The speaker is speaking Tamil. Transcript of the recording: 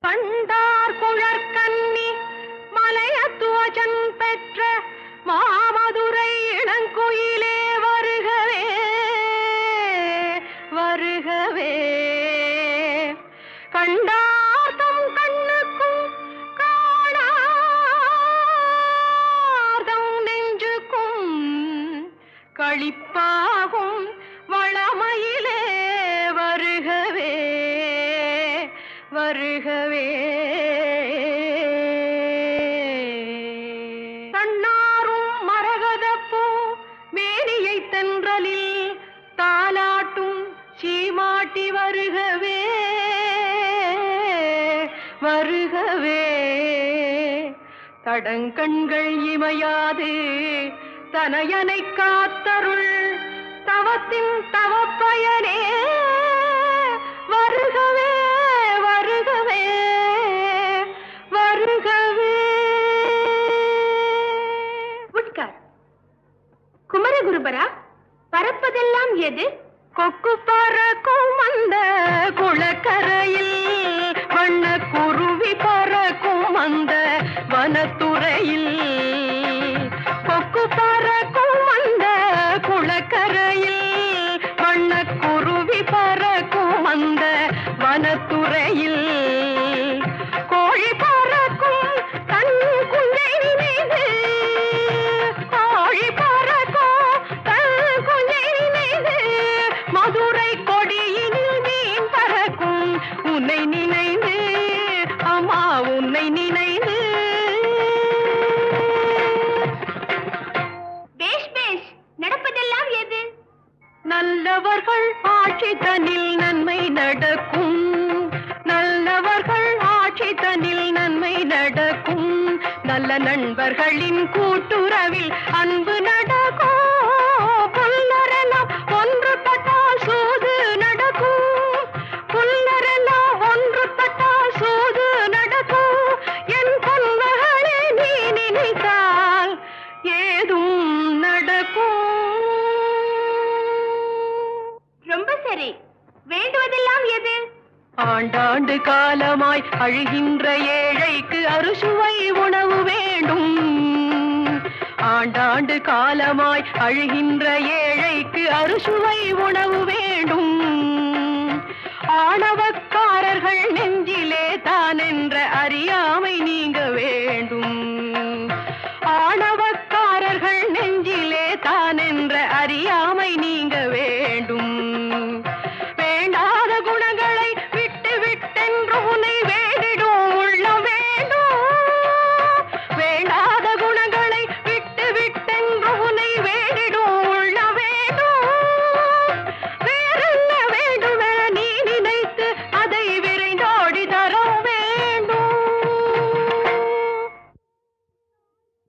கண்டார் குழற்கன்னி மலையத்துவஜன் பெற்ற மாமதுரை இளங்குயிலே வருகவே வருகவே கண்டார் தம் கண்ணுக்கும் காணார் தம் நெஞ்சுக்கும் களிப்பாகும் வளமையிலே வருகவே வருகவே தன்னாரும் மரகதப்பூ மேனியை தென்றலில் தாலாட்டும் சீமாட்டி வருகவே வருகவே தடங்கண்கள் இமையாது தனையனை காத்தருள் தவத்தின் தவப்பயனே வருகவே வருகவே வருகவே உட்கார் குமரகுருபரா பறப்பதெல்லாம் எது கொக்கு பறக்கும் அந்த குளக்கரையில் வண்ண குருவி பறக்கும் அந்த வனத்துறையில் கொக்கு பறக்கும் அந்த குளக்கரையில் வண்ண குருவி பறக்கும் அந்த வனத்துறையில் கோழி பறக்கும் தன் குஞ்சை நினைந்து கோழி பறக்கும் தன் குஞ்சை நினைந்து மதுரை கொடியினில் மீன் பறக்கும் உன்னை நினைந்து அம்மா உன்னை நினைந்து பேஷ் பேஷ் நடப்பதெல்லாம் எது நல்லவர்கள் ஆட்சி தனில் நன்மை நடக்கும் நல்லவர்கள் ஆட்சி தனில் நன்மை நடக்கும் நல்ல நண்பர்களின் கூட்டுறவில் அன்பு நடக்கும் புல்லரெல்லாம் ஒன்றுபட்டால் சூது நடக்கும் புல்லரெல்லாம் ஒன்றுபட்டால் சூது நடக்கும் என் பொன்மகளே நீ நினைத்தால் ஏதும் நடக்கும் ரொம்ப சரி வேண்டுவதெல்லாம் எது ஆண்டாண்டு காலமாய் அழுகின்ற ஏழைக்கு அறுசுவை உணவு வேண்டும் ஆண்டாண்டு காலமாய் அழுகின்ற ஏழைக்கு அறுசுவை உணவு வேண்டும் ஆணவ